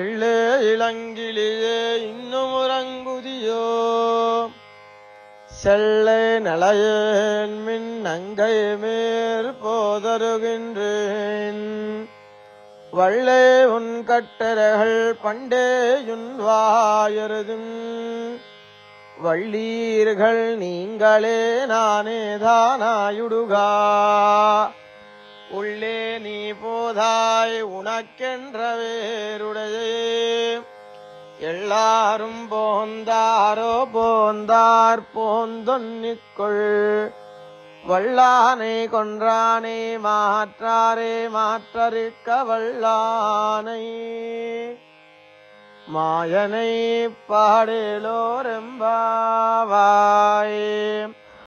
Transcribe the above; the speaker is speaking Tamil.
எள்ளே இளங்கிளியே இன்னும் உறங்குதியோ செல்லை நலையேன் மின் நங்கை மேற் போதருகின்றேன் வள்ளே உன் கட்டரைகள் பண்டேயுன் வாயருதும் வள்ளீர்கள் நீங்களே நானே தானாயுடுகா உள்ளே நீ போதாய் உனக்கென்ற வேருடையே எல்லாரும் போந்தாரோ போந்தார் போந்தொன்னிக்குள் வல்லானை கொன்றானே மாற்றாரே மாற்றறுக்க வல்லானை மாயனை பாடேலோரெம்பாவா